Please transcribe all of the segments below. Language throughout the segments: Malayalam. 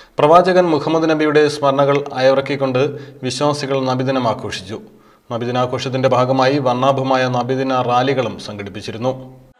പ്രവാചകൻ മുഹമ്മദ് നബിയുടെ സ്മരണകൾ അയവിറക്കിക്കൊണ്ട് വിശ്വാസികൾ നബിദിനം ആഘോഷിച്ചു നബിദിനാഘോഷത്തിന്റെ ഭാഗമായി വർണ്ണാഭമായ നബിദിന റാലികളും സംഘടിപ്പിച്ചിരുന്നു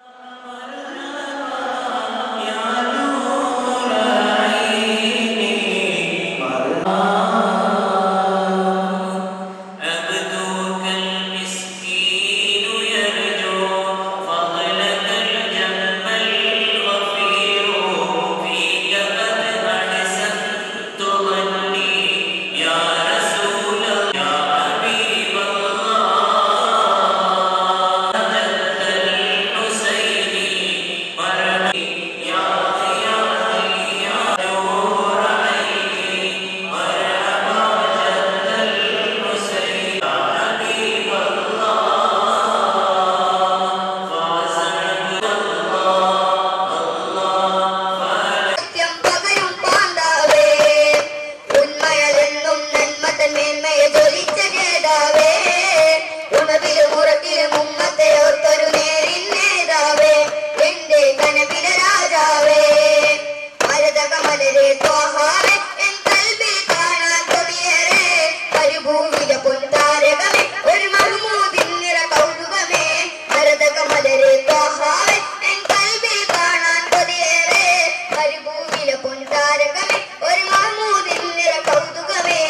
عبدك المسكين يرجو فضلك الجنب الغفير فيك قد أحسنت ظني يا رسول الله يا حبيب الله أنت الحسين مرحبا يا يا يا نور عيني مرحبا جد الحسين يا حبيب സത്യം പകരും പാണ്ടാവേ ഉന്മയലെന്നും നന്മതൻ മേന്മയെ ജ്വലിച്ച ജേതാവേ ഉണവിലും ഉറക്കിലും ഉമ്മത്തെ ഓർത്തൊരു നേരിൻ നേതാവേ എന്റെ കനവിലെ രാജാവേ മരതകമലരെ ത്വാഹാവേ എൻ കൽബിൽ കാണാൻ കൊതിയേറെ പരിഭൂമിക പൊൻതാരകമേ ഒരു മഹ്മൂദിൻ നിറ കൗതുകമേ മരതകമലരെ ത്വാഹാവേ എൻ കൽബിൽ കാണാൻ കൊതിയേറെ പരിഭൂമിലെ പൊൻതാരകമേ ഒരു മഹ്മൂദിൻ നിറ കൗതുകമേ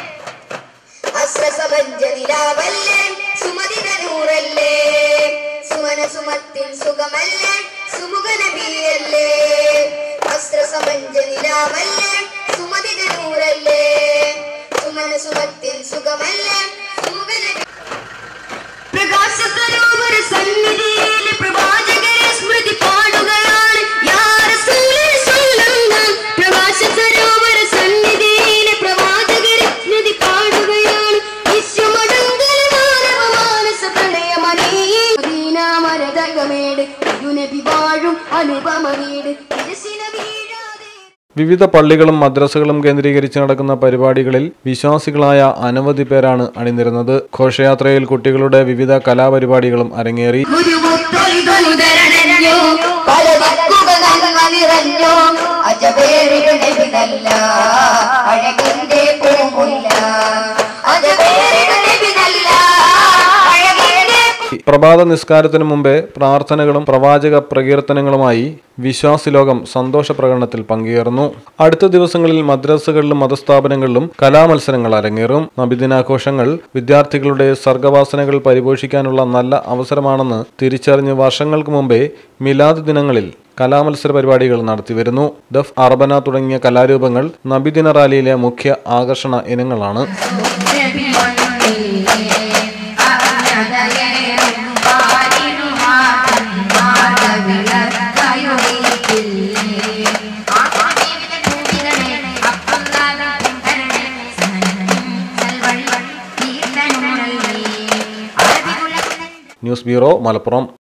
അസ്രസമഞ്ജനിലാവല്ലേ സുമതിര നൂറല്ലേ സുമന സുമത്തിൻ സുഖമല്ലേ സുമുഖ നബിയല്ലേ അസ്രസമഞ്ജനിലാവല്ലേ സുമതിര നൂറല്ലേ സുമന സുമത്തിൻ സുഖമല്ലേ സുമുഖ നബി പ്രകാശ സരോവര സന്നിധിയിൽ പ്രവാചകരെ സ്മൃതി പാടുകയാണ് യാ റസൂലേ സ്വല്ലല്ലാഹ് പ്രകാശ സരോവര സന്നിധിയിൽ പ്രവാചകരെ സ്മൃതി പാടുകയാണ് വിശ്വമടങ്കൽ മാനവ മാനസ പ്രണയമണിയേ മദീന മരതകമേട് നബി വാഴും അനുപമ വീട് തിരശില വീഴാതെ വിവിധ പള്ളികളും മദ്രസകളും കേന്ദ്രീകരിച്ച് നടക്കുന്ന പരിപാടികളിൽ വിശ്വാസികളായ അനവധി പേരാണ് അണിനിരുന്നത് ഘോഷയാത്രയിൽ കുട്ടികളുടെ വിവിധ കലാപരിപാടികളും അരങ്ങേറി ഒരു മുത്തൊലിതൊഴുതരണഞ്ഞു പല ദിക്കുകൾ നന്മ നിറഞ്ഞു അജബേറിയുടെ നബിതല്ല അഴകിന്റെ പൂമുല്ല അജബേറിയുടെ നബിതല്ല അഴകിന്റെ പ്രഭാത നിസ്കാരത്തിനു മുമ്പേ പ്രാർത്ഥനകളും പ്രവാചക പ്രകീർത്തനങ്ങളുമായി വിശ്വാസി ലോകം സന്തോഷ പ്രകടനത്തിൽ പങ്കുചേർന്നു അടുത്ത ദിവസങ്ങളിൽ മദ്രസകളിലും മതസ്ഥാപനങ്ങളിലും കലാമത്സരങ്ങൾ അരങ്ങേറും നബിദിനാഘോഷങ്ങൾ വിദ്യാർത്ഥികളുടെ സർഗവാസനകൾ പരിപോഷിക്കാനുള്ള നല്ല അവസരമാണെന്ന് തിരിച്ചറിഞ്ഞ് വർഷങ്ങൾക്ക് മുമ്പേ മിലാദ് ദിനങ്ങളിൽ കലാമത്സര പരിപാടികൾ നടത്തിവരുന്നു ദഫ് അർബന തുടങ്ങിയ കലാരൂപങ്ങൾ നബിദിന റാലിയിലെ മുഖ്യ ആകർഷണ ഇനങ്ങളാണ് ന്യൂസ് ബ്യൂറോ മലപ്പുറം